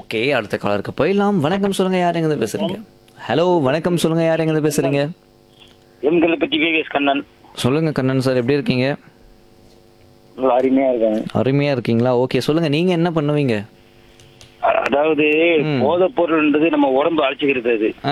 Okay அடுத்த காலருக்கு போயிடலாம் வணக்கம் சொல்லுங்க யார் எங்க பேசுறீங்க ஹலோ வணக்கம் சொல்லுங்க யார் எங்க பேசுறீங்க எம்களை பற்றி விவேஸ் கண்ணன் சொல்லுங்க கண்ணன் சார் எப்படி இருக்கீங்க நல்லா அருமையா இருக்காங்க அருமையா இருக்கீங்களா ஓகே சொல்லுங்க நீங்க என்ன பண்ணுவீங்க அ- அதாவது ம். போதைப் பொருள்ன்றது நம்ம உடம்பு அழிச்சுக்கிறது அது ஆ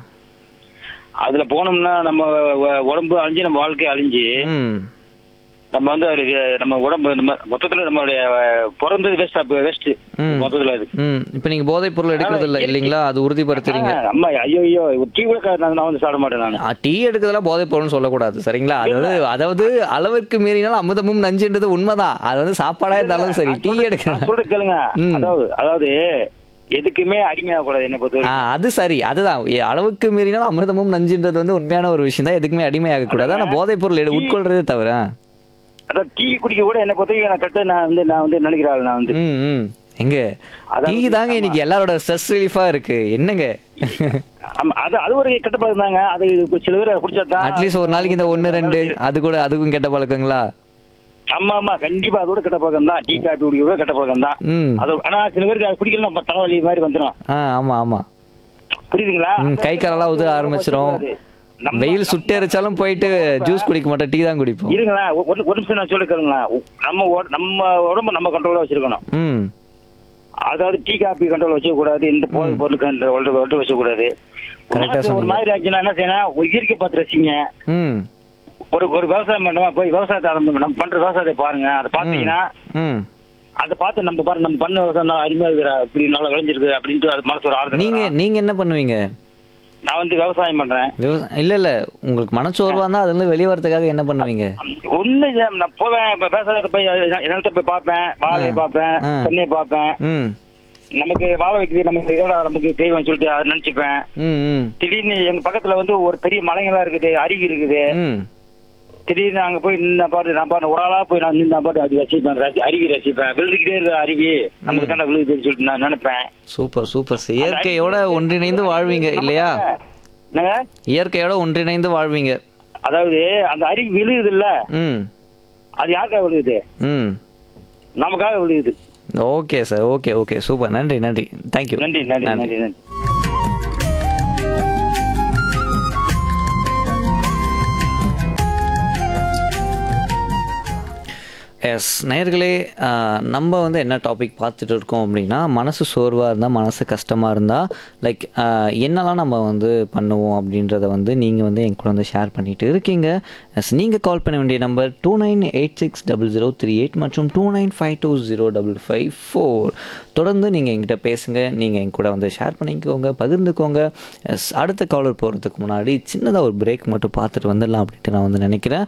அதுல போனோம்னா நம்ம உ- உடம்பு அழிஞ்சு நம்ம வாழ்க்கை அழிஞ்சு ம் நம்ம வந்து அது நம்ம உடம்பு நம்ம மொத்தத்துல நம்மளுடைய அஹ், பிறந்தது வேஸ்ட் வேஸ்ட் ம். மொத்தத்துல அது ம் இப்போ நீங்க போதைப் பொருள் எடுக்கிறது இல்லை இல்லைங்களா அது உறுதிப்படுத்துறீங்க ஆ, அம்மா ஐயோ ஐயோ டீ கூட கா- நான் நான் வந்து சாப்பிட மாட்டேன் நான் ஆ, டீ எடுக்கிறதுலாம் போதைப் பொருள்னு சொல்லக்கூடாது சரிங்களா அதாவது அதாவது அளவிற்கு மீறினால் அமுதமும் நஞ்சுன்றது உண்மைதான் அது வந்து சாப்பாடா இருந்தாலும் சரி டீ எடுக்க சொல்றது கேளுங்க ம். அதாவது அதாவது எதுக்குமே அடிமையாக கூடாது என்ன பொறுத்த ஆ வரைக்கும் அது சரி அதுதான் ஏ, அளவுக்கு மீறினால் அமிர்தமும் நஞ்சுன்றது வந்து உண்மையான ஒரு விஷயம் தான் எதுக்குமே அடிமையாக கூடாது ஆனா போதைப் பொருள் எடு- உட்கொள்றதே தவிர அதாவது டீ குடிக்க கூட என்ன பொறுத்த வரைக்கும் நான் கரெக்டா நான் வந்து நான் வந்து நினைக்கிற ஆள் நான் வந்து ம் ம் எங்க அதாவது, டீ தாங்க இன்னைக்கு எல்லாரோட ஸ்ட்ரெஸ் ரிலீஃபா இருக்கு என்னங்க ஆமா, அது அது ஒரு கெட்ட பழக்கம் தாங்க அது இப்ப சில பேர் குடிச்சா தான் அட்லீஸ்ட் ஒரு நாளைக்கு இந்த ஒன்னு ரெண்டு அது கூட அதுக்கும் கெட்ட பழக்கங்களா ஆமா ஆமா கண்டிப்பா அதோட கெட்ட பழக்கம் தான் டீ காபி குடிக்க கூட கெட்ட பழக்கம் தான் ம் அது ஆனா சில பேருக்கு அது குடிக்கலாம் நம்ம தலைவலி மாதிரி வந்துடும் ஆ ஆமா ஆமா புரியுதுங்களா ம், கை காலெல்லாம் உதிர ஆரம்பிச்சிரும் நம்ம- வெயில் சுட்டெரிச்சாலும் போயிட்டு ஜூஸ் குடிக்க மாட்டோம் டீ தான் குடிப்போம் இருங்களா ஒரு ஒரு நிமிஷம் நான் சொல்லி கேளுங்களேன் நம்ம உட- நம்ம உடம்ப நம்ம கண்ட்ரோலா வச்சிருக்கணும் ம் அதாவது டீ காபி கண்ட்ரோல் வச்சுக்க கூடாது இந்த போதை பொருள் கண்ட்ரோல் வச்சுக்க கூடாது ஒரு Correct ஆ மாதிரி- ஒரு சொன்னீங்க. மாதிரி ஆச்சுன்னா என்ன செய்யணும் ஒரு இயற்கை பார்த்து ரசிங்க ம் ஒரு ஒரு விவசாயம் பண்ணுமா போய் விவசாயத்தை ஆரம்பி நம்ம பண்ற விவசாயத்தை பாருங்க அதை பாத்தீங்கன்னா ம் அதை பார்த்து நம்ம பாருங்க நம்ம பண்ண விவசாயம் நல்லா அருமையா இருக்கிற இப்படி நல்லா விளைஞ்சிருக்கு அப்படின்ட்டு அது மனசு ஒரு ஆறுதல் நீங்க வரும். நீங்க என்ன பண்ணுவீங்க நான் வந்து விவசாயம் பண்றேன் விவசாயம் இல்ல இல்ல உங்களுக்கு மனச்சோர்வா இருந்தா அதுல இருந்து வெளியே வரதுக்காக என்ன பண்ணுவீங்க ஒண்ணு இல்ல, நான் போவேன் இப்ப விவசாயத்தை போய் நிலத்தை போய் பார்ப்பேன் வாழையை ஆ. பார்ப்பேன் ஆ. தென்னையை பார்ப்பேன் ம் நமக்கு வாழை வைக்கிறது நமக்கு இதோட நமக்கு தெய்வம் சொல்லிட்டு அதை நினைச்சுப்பேன் ம் ம் திடீர்னு எங்க பக்கத்துல வந்து ஒரு பெரிய மலைங்கெல்லாம் இருக்குது அருவி இருக்குது ம் திடீர்னு அங்க போய் நின்ன பாட்டு நான் பாட்டு ஒரு ஆளா போய் நான் நின்ன பாட்டு அது ரசிப்பேன் ரசி- அருவி ரசிப்பேன் விழுதுகிட்டே இருக்க அருவி நமக்கு தானே விழுதுன்னு சொல்லிட்டு நான் நினைப்பேன் சூப்பர் சூப்பர் சார். இயற்கையோட ஒன்றிணைந்து வாழ்வீங்க இல்லையா என்னங்க இயற்கையோட ஒன்றிணைந்து வாழ்வீங்க அதாவது அந்த அருவி விழுகுது இல்ல ம் அது யாருக்காக விழுகுது ம் நமக்காக விழுகுது okay sir okay okay super நன்றி நன்றி தேங்க்யூ நன்றி நன்றி நன்றி நன்றி எஸ் நேயர்களே ஆஹ், நம்ம வந்து என்ன டாபிக் பார்த்துட்டு இருக்கோம் அப்படின்னா மனசு சோர்வாக இருந்தால் மனசு கஷ்டமாக இருந்தால் லைக் என்னெல்லாம் நம்ம வந்து பண்ணுவோம் அப்படின்றத வந்து நீங்கள் வந்து என் கூட வந்து ஷேர் பண்ணிட்டு இருக்கீங்க எஸ் நீங்கள் கால் பண்ண வேண்டிய number two nine eight six double zero three eight மற்றும் two nine five two zero double five four தொடர்ந்து நீங்கள் எங்கிட்ட பேசுங்க நீங்கள் என் கூட வந்து ஷேர் பண்ணிக்கோங்க பகிர்ந்துக்கோங்க எஸ் அடுத்த காலர் போகிறதுக்கு முன்னாடி சின்னதாக ஒரு பிரேக் மட்டும் பார்த்துட்டு வந்துடலாம் அப்படின்ட்டு நான் வந்து நினைக்கிறேன்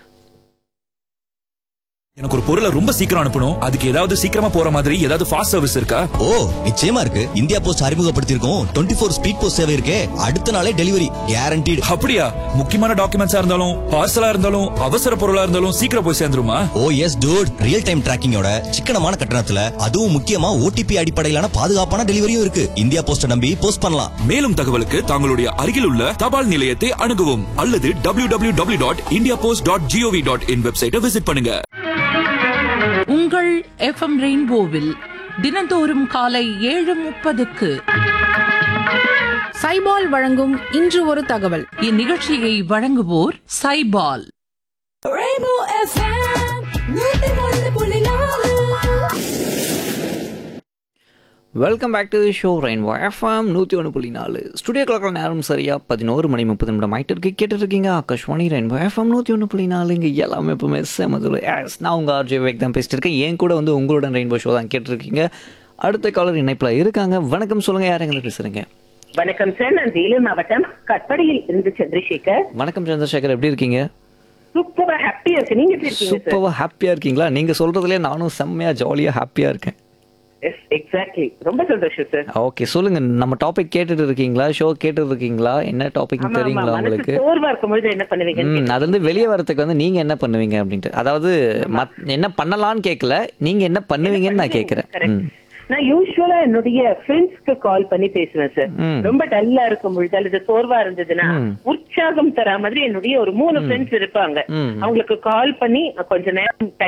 எனக்கு ஒரு பொருளை ரொம்ப சீக்கிரம் அனுப்பணும் அதுக்கு ஏதாவது சீக்கிரமா போற மாதிரி ஏதாவது ஃபாஸ்ட் சர்வீஸ் இருக்கா ஓ நிச்சயமா இருக்கு இந்தியா போஸ்ட் அறிமுகப்படுத்தியிருக்கோம் டுவெண்ட்டி ஃபோர் ஸ்பீட் போஸ்ட் சேவை இருக்கே அடுத்த நாளே டெலிவரி கேரண்டீடு அப்படியா முக்கியமான டாக்குமெண்ட்ஸா இருந்தாலும் பார்சலா இருந்தாலும் அவசர பொருளா இருந்தாலும் சீக்கிரம் போய் சேர்ந்துருமா oh yes dude real time டிராக்கிங்கோட சிக்கனமான கட்டணத்துல அதுவும் முக்கியமா ஓடிபி அடிப்படையிலான பாதுகாப்பான டெலிவரியும் இருக்கு இந்தியா போஸ்ட நம்பி போஸ்ட் பண்ணலாம் மேலும் தகவலுக்கு தங்களுடைய அருகில் உள்ள தபால் நிலையத்தை அணுகவும் அல்லது W W W dot India post dot GOV dot in வெப்சைட்டை விசிட் பண்ணுங்க உங்கள் எஃப்எம் ரெயின்போவில் தினந்தோறும் காலை ஏழு முப்பதுக்கு சைபால் வழங்கும் இன்று ஒரு தகவல் இந்நிகழ்ச்சியை வழங்குவோர் சைபால் welcome back to the show Rainbow FM நூற்றி ஒன்று புள்ளி நாலு ஸ்டுடியோ கிளாக்கில் நேரம் சரியா பதினோரு மணி முப்பது நிமிடம் ஆகிட்டு இருக்கு கேட்டுருக்கீங்க ஆகாஷ்வாணி ரெயின்போ எஃப்எம் நூற்றி ஒன்று புள்ளி நாலு இங்கே எல்லாமே எப்பவுமே செமதுல எஸ் நான் உங்கள் ஆர்ஜே வேக் தான் பேசிட்டு இருக்கேன் என் கூட வந்து உங்களோட ரெயின்போ ஷோ தான் கேட்டிருக்கீங்க அடுத்த காலர் இணைப்பில் இருக்காங்க வணக்கம் சொல்லுங்க யார் எங்களை பேசுறீங்க வணக்கம் சார் நான் வேலூர் மாவட்டம் கட்படியில் இருந்து சந்திரசேகர் வணக்கம் சந்திரசேகர் எப்படி இருக்கீங்க சூப்பரா ஹாப்பியா இருக்கு நீங்க எப்படி இருக்கீங்க சார் சூப்பராக ஹாப்பியாக இருக்கீங்களா நீங்கள் சொல்கிறதுலே நானும் செம்மையாக ஜாலியாக ஹாப்பியாக இருக்கேன் எஸ் எக்ஸாக்ட்லி ரொம்ப சந்தோஷம் சார் ஓகே சொல்லுங்க நம்ம டாபிக் கேட்டுட்டு இருக்கீங்களா ஷோ கேட்டுட்டு இருக்கீங்களா என்ன டாபிக் ஆமா ஆமா தெரியுங்களா மனசு உங்களுக்கு சோர்வா இருக்கும்பொழுது என்ன பண்ணுவீங்க ம் அதுல இருந்து வெளியே வரதுக்கு வந்து நீங்க என்ன பண்ணுவீங்க அப்படின்ட்டு அதாவது மத்- என்ன பண்ணலாம்னு கேட்கல நீங்க என்ன பண்ணுவீங்கன்னு நான் கேட்கறேன் ம் நான் யூஸ்வலா என்னுடைய ஃப்ரெண்ட்ஸ்க்கு கால் பண்ணி பேசுவேன் சார் ம். ரொம்ப டல்லா இருக்கும் பொழுது அல்லது சோர்வா இருந்ததுன்னா ம். உற்சாகம் தரா மாதிரி என்னுடைய ஒரு மூணு ஃப்ரெண்ட்ஸ் இருப்பாங்க ம். அவங்களுக்கு கால் பண்ணி கொஞ்ச நேரம்